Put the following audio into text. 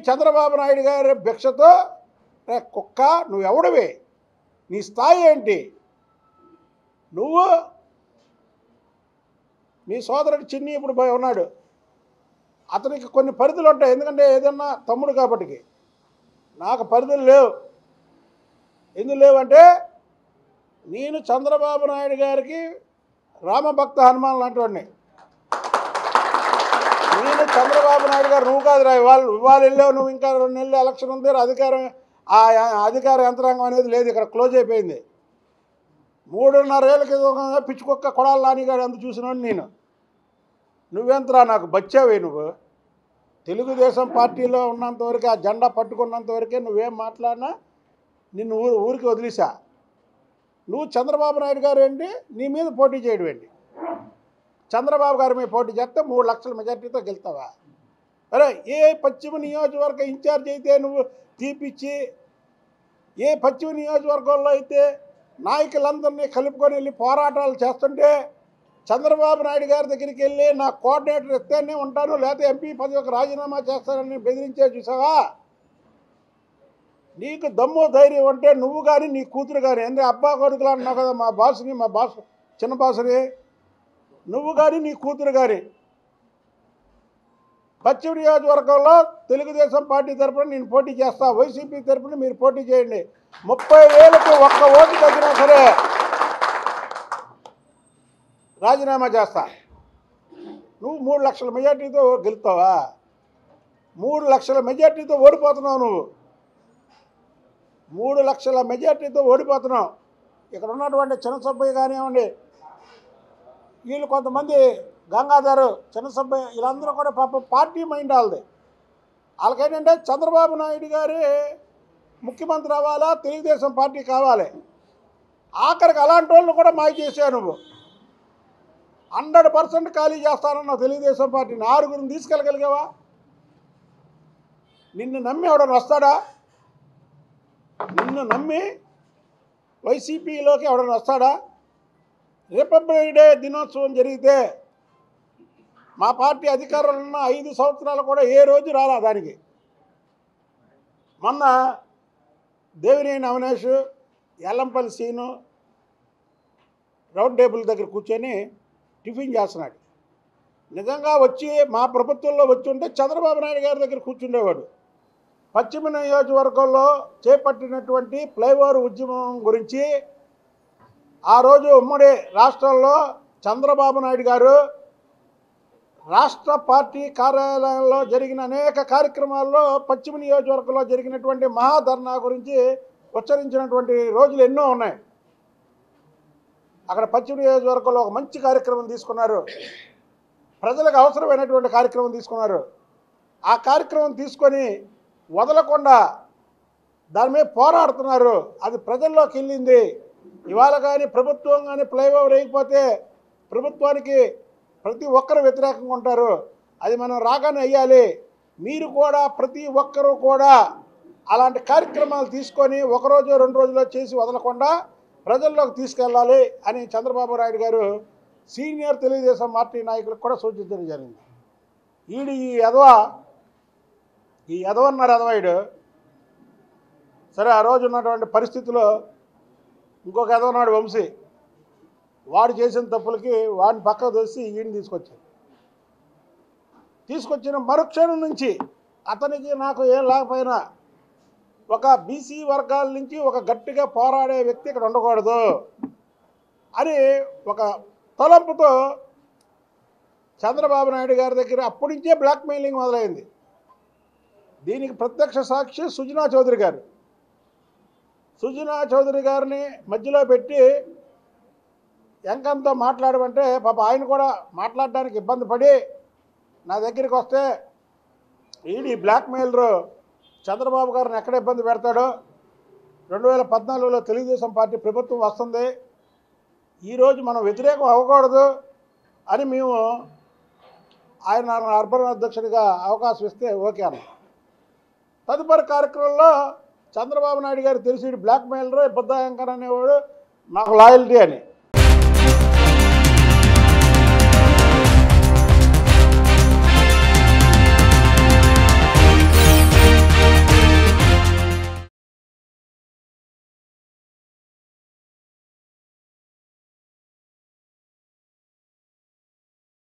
చంద్రబాబు నాయుడు గారి భిక్షతో రే కుక్క నువ్వు ఎవడివి నీ స్థాయి ఏంటి నువ్వు మీ సోదరుడు చిన్ని ఇప్పుడు పోయి ఉన్నాడు అతనికి కొన్ని పరిధులు ఉంటాయి ఎందుకంటే ఏదన్నా తమ్ముడు కాబట్టికి నాకు పరిధులు లేవు ఎందుకు లేవంటే నేను చంద్రబాబు నాయుడు గారికి రామభక్త హనుమాన్ లాంటి వాడిని నేను చంద్రబాబు నాయుడు గారు నువ్వు కాదురా ఇవాళ ఇవాళ వెళ్ళావు నువ్వు ఇంకా రెండు నెలలు ఎలక్షన్ ఉంది అధికారం ఆ ఆ అధికార యంత్రాంగం అనేది లేదు ఇక్కడ క్లోజ్ అయిపోయింది మూడున్నర ఏళ్ళ క్రితం పిచ్చుకొక్క కొడాలి నానిగాడు అంత చూసినాడు నేను నువ్వెంతరా నాకు బచ్చావే నువ్వు తెలుగుదేశం పార్టీలో ఉన్నంతవరకు ఆ జెండా పట్టుకున్నంతవరకే నువ్వేం మాట్లాడినా నిన్ను ఊరు ఊరికి వదిలేసా నువ్వు చంద్రబాబు నాయుడు గారు ఏంటి నీ మీద పోటీ చేయడం ఏంటి చంద్రబాబు గారి మీద పోటీ చేస్తే మూడు లక్షల మెజార్టీతో గెలుతావా అరే ఏ పశ్చిమ నియోజకవర్గ ఇన్ఛార్జ్ అయితే నువ్వు తీపిచ్చి ఏ పశ్చిమ నియోజకవర్గంలో అయితే నాయకులందరినీ కలుపుకొని వెళ్ళి పోరాటాలు చేస్తుంటే చంద్రబాబు నాయుడు గారి దగ్గరికి వెళ్ళి నా కోఆర్డినేటర్ ఇస్తేనే ఉంటాను లేకపోతే ఎంపీ పదవికి రాజీనామా చేస్తానని బెదిరించే చూసావా నీకు దమ్ము ధైర్యం అంటే నువ్వు కానీ నీ కూతురు కానీ అంటే అబ్బా కొడుకులు అన్నావు కదా మా బాసుని మా బాసు చిన్న బాసుని నువ్వు కానీ నీ కూతురు కానీ పశ్చిమ నియోజకవర్గంలో తెలుగుదేశం పార్టీ తరపున నేను పోటీ చేస్తా వైసీపీ తరపున మీరు పోటీ చేయండి ముప్పై వేలకు ఒక్క ఓటు తగ్గినా సరే రాజీనామా చేస్తా నువ్వు మూడు లక్షల మెజార్టీతో గెలుస్తావా మూడు లక్షల మెజార్టీతో ఓడిపోతున్నావు నువ్వు మూడు లక్షల మెజార్టీతో ఓడిపోతున్నావు ఇక్కడ ఉన్నటువంటి చిన్నసబ్బయ్య కానివ్వండి వీళ్ళు కొంతమంది గంగాధర్ చిన్నసబ్బయ్య వీళ్ళందరూ కూడా పాప పార్టీ మైండ్ వాళ్ళది వాళ్ళకేంటంటే చంద్రబాబు నాయుడు గారి ముఖ్యమంత్రి అవ్వాలా తెలుగుదేశం పార్టీ కావాలి ఆఖరికి అలాంటి వాళ్ళు కూడా మాయ చేసావు నువ్వు హండ్రెడ్ పర్సెంట్ ఖాళీ చేస్తానన్న తెలుగుదేశం పార్టీని ఆరుగురిని తీసుకెళ్ళగలిగావా నిన్ను నమ్మి ఎవడన్నా వస్తాడా నిన్ను నమ్మి వైసీపీలోకి ఎవడన్నా వస్తాడా రిపబ్లిక్ డే దినోత్సవం జరిగితే మా పార్టీ అధికారంలో ఉన్న ఐదు సంవత్సరాలు కూడా ఏ రోజు రాలా దానికి మొన్న దేవినేని అవినాష్ ఎల్లంపల్లి సీను రౌండ్ టేబుల్ దగ్గర కూర్చొని టిఫిన్ చేస్తున్నాడు నిజంగా వచ్చి మా ప్రభుత్వంలో వచ్చి ఉంటే చంద్రబాబు నాయుడు గారి దగ్గర కూర్చుండేవాడు పశ్చిమ నియోజకవర్గంలో చేపట్టినటువంటి ఫ్లైఓవర్ ఉద్యమం గురించి ఆ రోజు ఉమ్మడి రాష్ట్రంలో చంద్రబాబు నాయుడు గారు రాష్ట్ర పార్టీ కార్యాలయంలో జరిగిన అనేక కార్యక్రమాల్లో పశ్చిమ నియోజకవర్గంలో జరిగినటువంటి మహాధర్నా గురించి ఉచ్చరించినటువంటి రోజులు ఎన్నో ఉన్నాయి అక్కడ పశ్చిమ నియోజకవర్గంలో ఒక మంచి కార్యక్రమం తీసుకున్నారు ప్రజలకు అవసరమైనటువంటి కార్యక్రమం తీసుకున్నారు ఆ కార్యక్రమం తీసుకొని వదలకుండా దాని మీద పోరాడుతున్నారు అది ప్రజల్లోకి వెళ్ళింది ఇవాళ కానీ ప్రభుత్వం కానీ ఫ్లైఓవర్ వేయకపోతే ప్రభుత్వానికి ప్రతి ఒక్కరు వ్యతిరేకంగా ఉంటారు అది మనం రాగానే అయ్యాలి మీరు కూడా ప్రతి ఒక్కరూ కూడా అలాంటి కార్యక్రమాలు తీసుకొని ఒకరోజు రెండు రోజుల్లో చేసి వదలకుండా ప్రజల్లోకి తీసుకెళ్ళాలి అని చంద్రబాబు నాయుడు గారు సీనియర్ తెలుగుదేశం పార్టీ నాయకులకు కూడా సూచించడం జరిగింది ఈడు ఈ ఎదవ ఈ ఎదవన్నారు ఎదవాయుడు సరే ఆ రోజు ఉన్నటువంటి పరిస్థితిలో ఇంకొక ఎదవనాడు వంశీ వాడు చేసిన తప్పులకి వాడిని పక్కకు దోసి ఈయన తీసుకొచ్చాడు తీసుకొచ్చిన మరుక్షణం నుంచి అతనికి నాకు ఏం లేకపోయినా ఒక బీసీ వర్గాల నుంచి ఒక గట్టిగా పోరాడే వ్యక్తి ఇక్కడ ఉండకూడదు అని ఒక తలంపుతో చంద్రబాబు నాయుడు గారి దగ్గర అప్పటి నుంచే బ్లాక్మెయిలింగ్ మొదలైంది దీనికి ప్రత్యక్ష సాక్షి సుజనా చౌదరి గారు సుజనా చౌదరి గారిని మధ్యలో పెట్టి ఎంకంతో మాట్లాడమంటే పాప ఆయన కూడా మాట్లాడడానికి ఇబ్బంది పడి నా దగ్గరికి వస్తే ఈడి బ్లాక్మెయిలరు చంద్రబాబు గారిని ఎక్కడ ఇబ్బంది పెడతాడో రెండు వేల పద్నాలుగులో తెలుగుదేశం పార్టీ ప్రభుత్వం వస్తుంది ఈరోజు మనం వ్యతిరేకం అవ్వకూడదు అని మేము ఆయన అర్బన్ అధ్యక్షుడిగా అవకాశం ఇస్తే ఓకే అన్న తదుపరి కార్యక్రమంలో చంద్రబాబు నాయుడు గారు తెలిసి బ్లాక్మెయిలరు బుద్ధాయంకర్ అనేవాడు నాకు లాయల్టీ అని